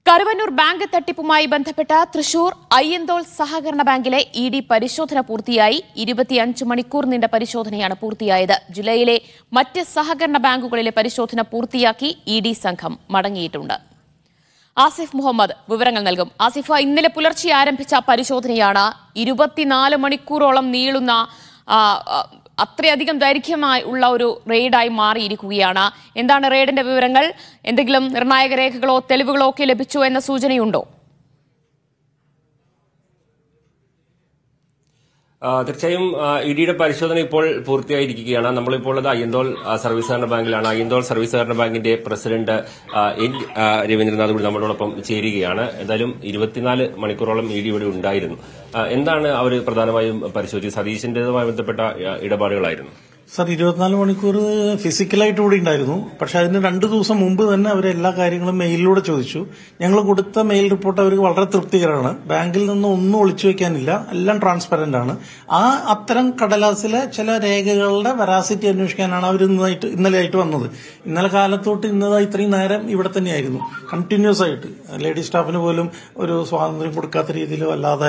Karuvannur bank തട്ടിപ്പുമായി ബന്ധപ്പെട്ട തൃശൂർ അയ്യന്തോൾ സഹകരണ ബാങ്കിലെ ഇ ഡി പരിശോധന പൂർത്തിയായി ഇരുപത്തിയഞ്ച് മണിക്കൂർ നീണ്ട പരിശോധനയാണ് പൂർത്തിയായത് ജില്ലയിലെ മറ്റ് സഹകരണ ബാങ്കുകളിലെ പരിശോധന പൂർത്തിയാക്കി ഇ ഡി സംഘം മടങ്ങിയിട്ടുണ്ട് ആസിഫ് മുഹമ്മദ് വിവരങ്ങൾ നൽകും ആസിഫ ഇന്നലെ പുലർച്ചെ ആരംഭിച്ച പരിശോധനയാണ് ഇരുപത്തിനാല് മണിക്കൂറോളം നീളുന്ന ആ, ആ, അത്രയധികം ദൈർഘ്യമായി ഉള്ള ഒരു റെയ്ഡായി മാറിയിരിക്കുകയാണ് എന്താണ് റെയ്ഡിന്റെ വിവരങ്ങൾ എന്തെങ്കിലും നിർണായക രേഖകളോ തെളിവുകളോ ഒക്കെ ലഭിച്ചോ എന്ന സൂചനയുണ്ടോ ആ, തീർച്ചയായും ഇ ഡിയുടെ പരിശോധന ഇപ്പോൾ പൂർത്തിയായിരിക്കുകയാണ് നമ്മളിപ്പോൾ ഉള്ളത് അയ്യന്തോൾ ആ, സർവീസ് സഹകരണ ബാങ്കിലാണ് അയ്യന്തോൾ സർവീസ് സഹകരണ ബാങ്കിന്റെ പ്രസിഡന്റ് ആ, എൻ ആ, രവീന്ദ്രനാഥ് കൂടി നമ്മളോടൊപ്പം ചേരുകയാണ് എന്തായാലും ഇരുപത്തിനാല് മണിക്കൂറോളം ഇ ഡി ഇവിടെ ഉണ്ടായിരുന്നു ആ, എന്താണ് അവർ പ്രധാനമായും പരിശോധിച്ചത് സതീശിന്റേതുമായി ബന്ധപ്പെട്ട ആ, ഇടപാടുകളായിരുന്നു സർ ഇരുപത്തിനാല് മണിക്കൂർ ഫിസിക്കലായിട്ട് കൂടി ഉണ്ടായിരുന്നു പക്ഷെ അതിന് രണ്ട് ദിവസം മുമ്പ് തന്നെ അവർ എല്ലാ കാര്യങ്ങളും മെയിലിലൂടെ ചോദിച്ചു ഞങ്ങൾ കൊടുത്ത മെയിൽ റിപ്പോർട്ട് അവർക്ക് വളരെ തൃപ്തികരമാണ് ബാങ്കിൽ നിന്ന് ഒന്നും ഒളിച്ചു വെക്കാനില്ല എല്ലാം ട്രാൻസ്പെറന്റ് ആണ് ആ അത്തരം കടലാസിലെ ചില രേഖകളുടെ വെറാസിറ്റി അന്വേഷിക്കാനാണ് അവർ ഇന്നായിട്ട് ഇന്നലെ ആയിട്ട് വന്നത് ഇന്നലെ കാലത്തോട്ട് ഇന്നതാ ഇത്രയും നേരം ഇവിടെ തന്നെയായിരുന്നു കണ്ടിന്യൂസ് ആയിട്ട് ലേഡി സ്റ്റാഫിന് പോലും ഒരു സ്വാതന്ത്ര്യം കൊടുക്കാത്ത രീതിയിലോ അല്ലാതെ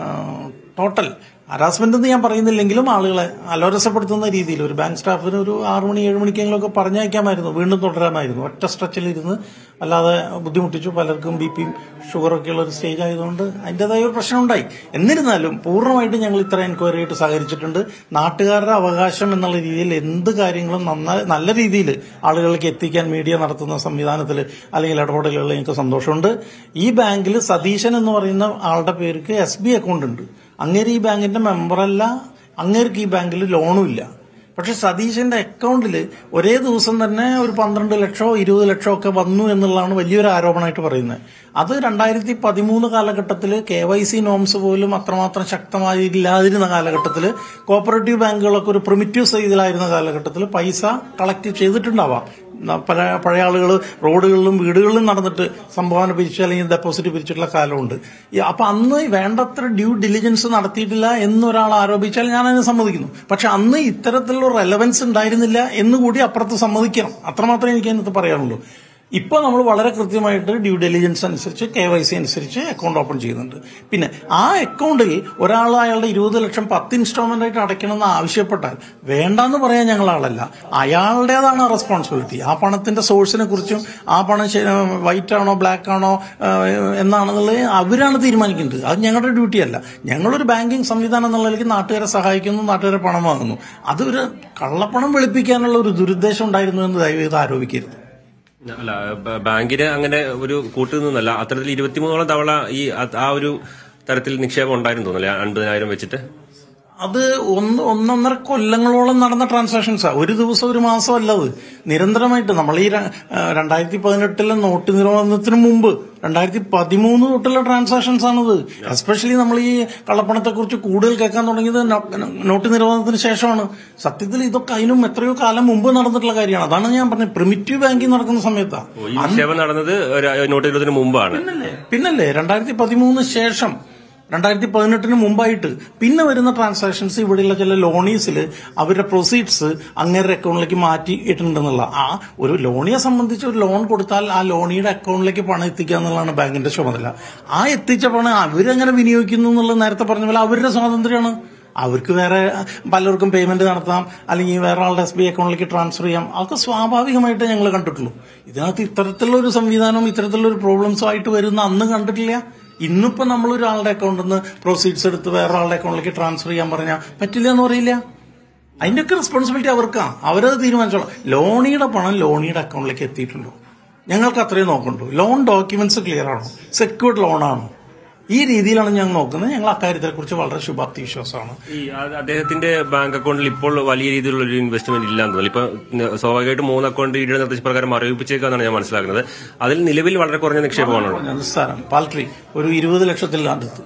ടോട്ടൽ ഹറാസ്മെന്റ് എന്ന് ഞാൻ പറയുന്നില്ലെങ്കിലും ആളുകളെ അലോരസപ്പെടുത്തുന്ന രീതിയിൽ ഒരു ബാങ്ക് സ്റ്റാഫിന് ഒരു ആറു മണി ഏഴ് മണിക്കെങ്കിലുമൊക്കെ പറഞ്ഞയക്കാമായിരുന്നു വീണ്ടും തുടരാമായിരുന്നു ഒറ്റ സ്ട്രെച്ചിലിരുന്ന് അല്ലാതെ ബുദ്ധിമുട്ടിച്ചു പലർക്കും ബി പിയും ഷുഗറൊക്കെ ഉള്ള ഒരു സ്റ്റേജ് ആയതുകൊണ്ട് അതിൻ്റെതായ ഒരു പ്രശ്നം ഉണ്ടായി എന്നിരുന്നാലും പൂർണ്ണമായിട്ടും ഞങ്ങൾ ഇത്ര എൻക്വയറി ആയിട്ട് സഹകരിച്ചിട്ടുണ്ട് നാട്ടുകാരുടെ അവകാശം എന്നുള്ള രീതിയിൽ എന്ത് കാര്യങ്ങളും നന്നായി നല്ല രീതിയിൽ ആളുകളിലേക്ക് എത്തിക്കാൻ മീഡിയ നടത്തുന്ന സംവിധാനത്തിൽ അല്ലെങ്കിൽ ഇടപെടലുകളിൽ എനിക്ക് സന്തോഷമുണ്ട് ഈ ബാങ്കിൽ സതീശൻ എന്ന് പറയുന്ന ആളുടെ പേർക്ക് എസ് ബി അക്കൗണ്ട് ഉണ്ട് അങ്ങേര് ഈ ബാങ്കിന്റെ മെമ്പറല്ല അങ്ങേർക്ക് ഈ ബാങ്കിൽ ലോണും ഇല്ല പക്ഷെ സതീശന്റെ അക്കൗണ്ടിൽ ഒരേ ദിവസം തന്നെ ഒരു പന്ത്രണ്ട് ലക്ഷമോ ഇരുപത് ലക്ഷമോ ഒക്കെ വന്നു എന്നുള്ളതാണ് വലിയൊരു ആരോപണമായിട്ട് പറയുന്നത് അത് രണ്ടായിരത്തി പതിമൂന്ന് കാലഘട്ടത്തിൽ കെ വൈ സി നോംസ് പോലും അത്രമാത്രം ശക്തമായി ഇല്ലാതിരുന്ന കാലഘട്ടത്തിൽ കോപ്പറേറ്റീവ് ബാങ്കുകളൊക്കെ ഒരു പ്രിമിറ്റീവ് സൈഡിലായിരുന്ന കാലഘട്ടത്തിൽ പൈസ കളക്ട് ചെയ്തിട്ടുണ്ടാവാം ന- പല പഴയ ആളുകൾ റോഡുകളിലും വീടുകളിലും നടന്നിട്ട് സംഭാവന പിരിച്ചു അല്ലെങ്കിൽ ഡെപ്പോസിറ്റ് പിരിച്ചിട്ടുള്ള കാലമുണ്ട് ഈ- അപ്പൊ അന്ന് വേണ്ടത്ര ഡ്യൂ ഡിലിജൻസ് നടത്തിയിട്ടില്ല എന്നൊരാൾ ആരോപിച്ചാൽ ഞാൻ അതിന് സമ്മതിക്കുന്നു പക്ഷെ അന്ന് ഇത്തരത്തിലുള്ള റെലവൻസ് ഉണ്ടായിരുന്നില്ല എന്നുകൂടി അപ്പുറത്ത് സമ്മതിക്കണം അത്രമാത്രമേ എനിക്ക് അതിനകത്ത് പറയാനുള്ളൂ ഇപ്പൊ നമ്മൾ വളരെ കൃത്യമായിട്ട് ഡ്യൂ ഡെലിജൻസ് അനുസരിച്ച് കെ വൈ സി അനുസരിച്ച് അക്കൗണ്ട് ഓപ്പൺ ചെയ്യുന്നുണ്ട് പിന്നെ ആ അക്കൗണ്ടിൽ ഒരാൾ അയാളുടെ ഇരുപത് ലക്ഷം പത്ത് ഇൻസ്റ്റാൾമെന്റ് ആയിട്ട് അടയ്ക്കണമെന്ന് ആവശ്യപ്പെട്ടാൽ വേണ്ടെന്ന് പറയാൻ ഞങ്ങൾ ആളല്ല അയാളുടേതാണ് റെസ്പോൺസിബിലിറ്റി ആ പണത്തിന്റെ സോഴ്സിനെ കുറിച്ചും ആ പണം വൈറ്റ് ആണോ ബ്ലാക്ക് ആണോ ഏഹ്, എന്നാണെന്നുള്ളത് അവരാണ് തീരുമാനിക്കുന്നത് അത് ഞങ്ങളുടെ ഡ്യൂട്ടി അല്ല ഞങ്ങളൊരു ബാങ്കിങ് സംവിധാനം എന്നുള്ള നിലയ്ക്ക് നാട്ടുകാരെ സഹായിക്കുന്നു നാട്ടുകാരെ പണം വാങ്ങുന്നു അതൊരു കള്ളപ്പണം വെളുപ്പിക്കാനുള്ള ഒരു ദുരുദ്ദേശം ഉണ്ടായിരുന്നു എന്ന് ദയവേത് ആരോപിക്കരുത് അല്ല ബ- ബാങ്കിന് അങ്ങനെ ഒരു കൂട്ടുനിന്നല്ല അത്തരത്തിൽ ഇരുപത്തിമൂന്നോളം തവണ ഈ അത് ആ ഒരു തരത്തിൽ നിക്ഷേപം ഉണ്ടായിരുന്നു തോന്നുന്നില്ല അൻപതിനായിരം വെച്ചിട്ട് അത് ഒന്ന് ഒന്നൊന്നര കൊല്ലങ്ങളോളം നടന്ന ട്രാൻസാക്ഷൻസാ ഒരു ദിവസം ഒരു മാസം അല്ലത് നിരന്തരമായിട്ട് നമ്മൾ ഈ ര- ആ, രണ്ടായിരത്തി പതിനെട്ടിലെ നോട്ട് നിരോധനത്തിന് മുമ്പ് രണ്ടായിരത്തി പതിമൂന്ന് തൊട്ടുള്ള ട്രാൻസാക്ഷൻസ് ആണത് എസ്പെഷ്യലി നമ്മൾ ഈ കള്ളപ്പണത്തെ കുറിച്ച് കൂടുതൽ കേൾക്കാൻ തുടങ്ങിയത് നോ- നോട്ട് നിരോധനത്തിന് ശേഷമാണ് സത്യത്തിൽ ഇതൊക്കെ അതിനും എത്രയോ കാലം മുമ്പ് നടന്നിട്ടുള്ള കാര്യമാണ് അതാണ് ഞാൻ പറഞ്ഞത് പ്രിമിറ്റീവ് ബാങ്കിങ് നടക്കുന്ന സമയത്താ ഈ നിക്ഷേപം നടന്നത് ഒരു നോട്ട് ഇരുപതിന് മുമ്പാണ് പിന്നല്ലേ പിന്നല്ലേ രണ്ടായിരത്തി പതിമൂന്ന് ശേഷം രണ്ടായിരത്തി പതിനെട്ടിന് മുമ്പായിട്ട് പിന്നെ വരുന്ന ട്രാൻസാക്ഷൻസ് ഇവിടെയുള്ള ചില ലോണീസിൽ അവരുടെ പ്രൊസീഡ്സ് അങ്ങേരുടെ അക്കൗണ്ടിലേക്ക് മാറ്റി ഇട്ടിട്ടുണ്ടെന്നുള്ള ആ ഒരു ലോണിയെ സംബന്ധിച്ച് ഒരു ലോൺ കൊടുത്താൽ ആ ലോണിയുടെ അക്കൗണ്ടിലേക്ക് പണം എത്തിക്കുക എന്നുള്ളതാണ് ബാങ്കിന്റെ ചുമതല ആ എത്തിച്ച പണം അവരെങ്ങനെ വിനിയോഗിക്കുന്നു എന്നുള്ളത് നേരത്തെ പറഞ്ഞ പോലെ അവരുടെ സ്വാതന്ത്ര്യമാണ് അവർക്ക് വേറെ പലർക്കും പേയ്മെന്റ് നടത്താം അല്ലെങ്കിൽ വേറെ ആളുടെ എസ് ബി അക്കൗണ്ടിലേക്ക് ട്രാൻസ്ഫർ ചെയ്യാം അതൊക്കെ സ്വാഭാവികമായിട്ട് ഞങ്ങൾ കണ്ടിട്ടുള്ളൂ ഇതിനകത്ത് ഇത്തരത്തിലുള്ള ഒരു സംവിധാനവും ഇത്തരത്തിലുള്ള ഒരു പ്രോബ്ലംസും ആയിട്ട് വരുന്ന അന്ന് കണ്ടിട്ടില്ല ഇന്നിപ്പോ നമ്മൾ ഒരാളുടെ അക്കൗണ്ടിൽ നിന്ന് പ്രൊസീഡ്സ് എടുത്ത് വേറെ ആളുടെ അക്കൗണ്ടിലേക്ക് ട്രാൻസ്ഫർ ചെയ്യാൻ പറഞ്ഞാൽ പറ്റില്ല എന്ന് പറയില്ല അതിന്റെയൊക്കെ റെസ്പോൺസിബിലിറ്റി അവർക്കാ അവരത് തീരുമാനിച്ചോളാം ലോണിയുടെ പണം ലോണിയുടെ അക്കൗണ്ടിലേക്ക് എത്തിയിട്ടുണ്ടോ ഞങ്ങൾക്ക് അത്രയും നോക്കണ്ടു ലോൺ ഡോക്യുമെന്റ്സ് ക്ലിയർ ആണോ സെക്യൂർഡ് ലോൺ ആണോ ഈ രീതിയിലാണ് ഞങ്ങൾ നോക്കുന്നത് ഞങ്ങൾ അക്കാര്യത്തെ കുറിച്ച് വളരെ ശുഭാപ്തി വിശ്വാസമാണ് ഈ അത് അദ്ദേഹത്തിന്റെ ബാങ്ക് അക്കൗണ്ടിൽ ഇപ്പോൾ വലിയ രീതിയിലുള്ള ഒരു ഇൻവെസ്റ്റ്മെന്റ് ഇല്ലാന്ന് തോന്നുന്നു ഇപ്പൊ ന- സ്വാഭാവികമായിട്ട് മൂന്ന് അക്കൗണ്ട് ഇടിയുടെ നിർദ്ദേശപ്രകാരം മരവിപ്പിച്ചേക്കാന്നാണ് ഞാൻ മനസ്സിലാക്കുന്നത് അതിൽ നിലവിൽ വളരെ കുറഞ്ഞ നിക്ഷേപമാണുള്ളത് നിസ്സാരം പാൽട്രി ഒരു ഇരുപത് ലക്ഷത്തിൽ അടുത്ത്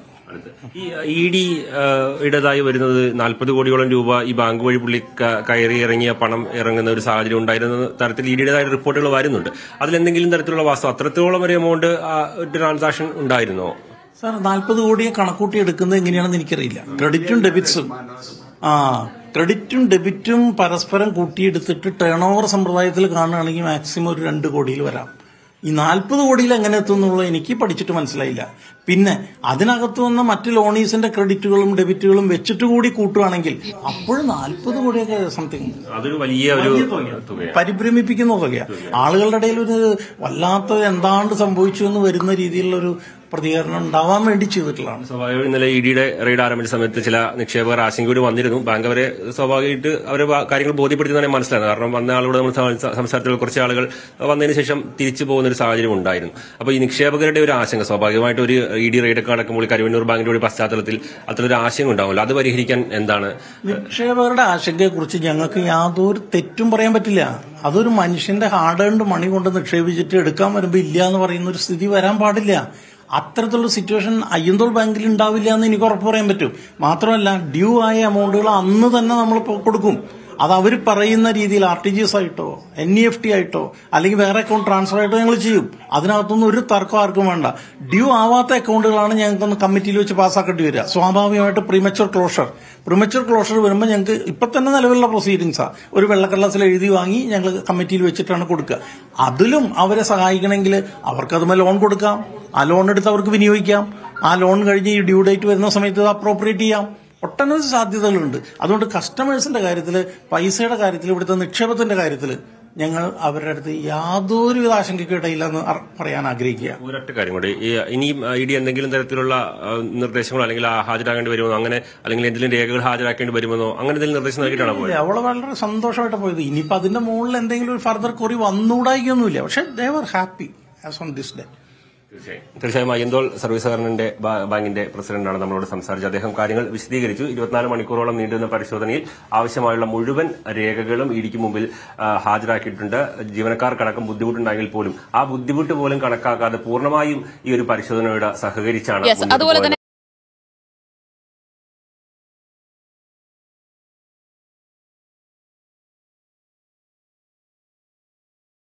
ഈ ഇ ഡി ഇടതായി വരുന്നത് നാൽപ്പത് കോടിയോളം രൂപ ഈ ബാങ്ക് വഴി പുള്ളി ക- കയറി ഇറങ്ങിയ പണം ഇറങ്ങുന്ന ഒരു സാഹചര്യം ഉണ്ടായിരുന്ന തരത്തിൽ ഇ ഡിയുടേതായ റിപ്പോർട്ടുകൾ വരുന്നുണ്ട് അതിലെന്തെങ്കിലും തരത്തിലുള്ള വാസ്തവം അത്രത്തോളം ഒരു എമൗണ്ട് ട്രാൻസാക്ഷൻ ഉണ്ടായിരുന്നോ സാർ നാൽപ്പത് കോടിയെ കണക്കൂട്ടി എടുക്കുന്നത് എങ്ങനെയാണെന്ന് എനിക്കറിയില്ല ക്രെഡിറ്റും ഡെബിറ്റ്സും ആ ക്രെഡിറ്റും ഡെബിറ്റും പരസ്പരം കൂട്ടിയെടുത്തിട്ട് ടേൺ ഓവർ സമ്പ്രദായത്തിൽ കാണുകയാണെങ്കിൽ മാക്സിമം ഒരു രണ്ട് കോടിയിൽ വരാം ഈ നാൽപ്പത് കോടിയിൽ എങ്ങനെ എത്തും എന്നുള്ളത് എനിക്ക് പഠിച്ചിട്ട് മനസ്സിലായില്ല പിന്നെ അതിനകത്ത് വന്ന മറ്റ് ലോണീസിന്റെ ക്രെഡിറ്റുകളും ഡെബിറ്റുകളും വെച്ചിട്ട് കൂടി കൂട്ടുകയാണെങ്കിൽ അപ്പോഴും നാൽപ്പത് കോടിയൊക്കെ സംതിങ് അതൊരു വലിയ ഒരു തുകയാണ് പരിഭ്രമിപ്പിക്കുന്ന തുകയാണ് ആളുകളുടെ ഇടയിൽ ഒരു വല്ലാത്ത എന്താണ്ട് സംഭവിച്ചു എന്ന് വരുന്ന രീതിയിലുള്ള ഒരു പ്രതികരണം ഉണ്ടാവാൻ വേണ്ടി ചെയ്തിട്ടുള്ളതാണ് സ്വാഭാവികം ഇന്നലെ ഇ ഡിയുടെ റെയ്ഡ് ആരംഭിച്ച സമയത്ത് ചില നിക്ഷേപകർ ആശങ്കയോട് വന്നിരുന്നു ബാങ്ക് അവരെ സ്വാഭാവികമായിട്ട് അവരെ വാ- കാര്യങ്ങൾ ബോധ്യപ്പെടുത്തി തന്നെ മനസ്സിലായിരുന്നു കാരണം വന്ന ആളോട് നമ്മൾ സംസാ- സംസാരത്തിൽ കുറച്ച് ആളുകൾ വന്നതിന് ശേഷം തിരിച്ചു പോകുന്ന ഒരു സാഹചര്യം ഉണ്ടായിരുന്നു അപ്പോൾ ഈ നിക്ഷേപകരുടെ ഒരു ആശങ്ക സ്വാഭാവികമായിട്ട് ഒരു ഇ ഡി റെയ്ഡൊക്കെ നടക്കുമ്പോൾ കരുവന്നൂർ ബാങ്കിന്റെ ഒരു പശ്ചാത്തലത്തിൽ അത്തരത്തിലൊരു ആശങ്ക ഉണ്ടാവുമല്ലോ അത് പരിഹരിക്കാൻ എന്താണ് നിക്ഷേപകരുടെ ആശങ്കയെക്കുറിച്ച് ഞങ്ങൾക്ക് യാതൊരു തെറ്റും പറയാൻ പറ്റില്ല അതൊരു മനുഷ്യന്റെ ഹാർഡ് ഏൺഡ് മണി കൊണ്ട് നിക്ഷേപിച്ചിട്ട് എടുക്കാൻ വരുമ്പോൾ ഇല്ല എന്ന് പറയുന്ന ഒരു സ്ഥിതി വരാൻ പാടില്ല അത്തരത്തിലുള്ള സിറ്റുവേഷൻ അയ്യന്തോൾ ബാങ്കിൽ ഉണ്ടാവില്ല എന്ന് എനിക്ക് ഉറപ്പ് പറയാൻ പറ്റും മാത്രമല്ല ഡ്യൂ ആയ എമൗണ്ടുകൾ അന്ന് തന്നെ നമ്മൾ കൊടുക്കും അത് അവർ പറയുന്ന രീതിയിൽ ആർ ടി ജി എസ് ആയിട്ടോ എൻ ഇ എഫ് ടി ആയിട്ടോ അല്ലെങ്കിൽ വേറെ അക്കൗണ്ട് ട്രാൻസ്ഫർ ആയിട്ടോ ഞങ്ങൾ ചെയ്യും അതിനകത്തൊന്നും ഒരു തർക്കം ആർക്കും വേണ്ട ഡ്യൂ ആവാത്ത അക്കൗണ്ടുകളാണ് ഞങ്ങൾക്കൊന്ന് കമ്മിറ്റിയിൽ വെച്ച് പാസ്സാക്കേണ്ടി വരിക സ്വാഭാവികമായിട്ട് പ്രീമച്ചുർ ക്ലോഷർ പ്രീമച്ചുർ ക്ലോഷർ വരുമ്പോൾ ഞങ്ങൾക്ക് ഇപ്പൊ തന്നെ നിലവിലുള്ള പ്രൊസീഡിങ്സാ ഒരു വെള്ളക്കടലാസിൽ എഴുതി വാങ്ങി ഞങ്ങൾ കമ്മിറ്റിയിൽ വെച്ചിട്ടാണ് കൊടുക്കുക അതിലും അവരെ സഹായിക്കണമെങ്കിൽ അവർക്കതുമേ ലോൺ കൊടുക്കാം ആ ലോൺ എടുത്ത് അവർക്ക് വിനിയോഗിക്കാം ആ ലോൺ കഴിഞ്ഞ് ഈ ഡ്യൂ ഡേറ്റ് വരുന്ന സമയത്ത് അപ്രോപ്രിയേറ്റ് ചെയ്യാം ഒട്ടനവധി സാധ്യതകളുണ്ട് അതുകൊണ്ട് കസ്റ്റമേഴ്സിന്റെ കാര്യത്തിൽ പൈസയുടെ കാര്യത്തിൽ ഇവിടുത്തെ നിക്ഷേപത്തിന്റെ കാര്യത്തിൽ ഞങ്ങൾ അവരുടെ അടുത്ത് യാതൊരുവിധ ആശങ്കയ്ക്കും ഇടയില്ലെന്ന് അർ- പറയാൻ ആഗ്രഹിക്കുക ഒരൊറ്റ കാര്യം കൂടി ഈ ഇനിയും ഇ ഡി എന്തെങ്കിലും തരത്തിലുള്ള ആ, നിർദ്ദേശങ്ങളോ അല്ലെങ്കിൽ ആ, ഹാജരാക്കേണ്ടി വരുമെന്നോ അങ്ങനെ അല്ലെങ്കിൽ എന്തെങ്കിലും രേഖകൾ ഹാജരാക്കേണ്ടി വരുമെന്നോ അങ്ങനെ എന്തെങ്കിലും നിർദ്ദേശം നൽകിയിട്ടാണ് പോയത് ഇല്ല, അവള് വളരെ സന്തോഷമായിട്ട് പോയത് ഇനിയിപ്പോ അതിന്റെ മുകളിൽ എന്തെങ്കിലും ഒരു ഫർദർ കുറി വന്നുകൂടായിക്കൊന്നുമില്ല പക്ഷെ they're happy as on this day തീർച്ചയായും തീർച്ചയായും അയ്യന്തോൾ സർവീസ് സഹകരണന്റെ ബാ- ബാങ്കിന്റെ പ്രസിഡന്റാണ് നമ്മളോട് സംസാരിച്ചത് അദ്ദേഹം കാര്യങ്ങൾ വിശദീകരിച്ചു ഇരുപത്തിനാല് മണിക്കൂറോളം നീണ്ടുന്ന പരിശോധനയിൽ ആവശ്യമായുള്ള മുഴുവൻ രേഖകളും ഇടിക്ക് മുമ്പിൽ ആ, ഹാജരാക്കിയിട്ടുണ്ട് ജീവനക്കാർക്കടക്കം ബുദ്ധിമുട്ടുണ്ടായെങ്കിൽ പോലും ആ ബുദ്ധിമുട്ട് പോലും കണക്കാക്കാതെ പൂർണ്ണമായും ഈ ഒരു പരിശോധനയോട് സഹകരിച്ചാണ് Yes, മുന്നോട്ട് അതുപോലെ പോയത്. തന്നെ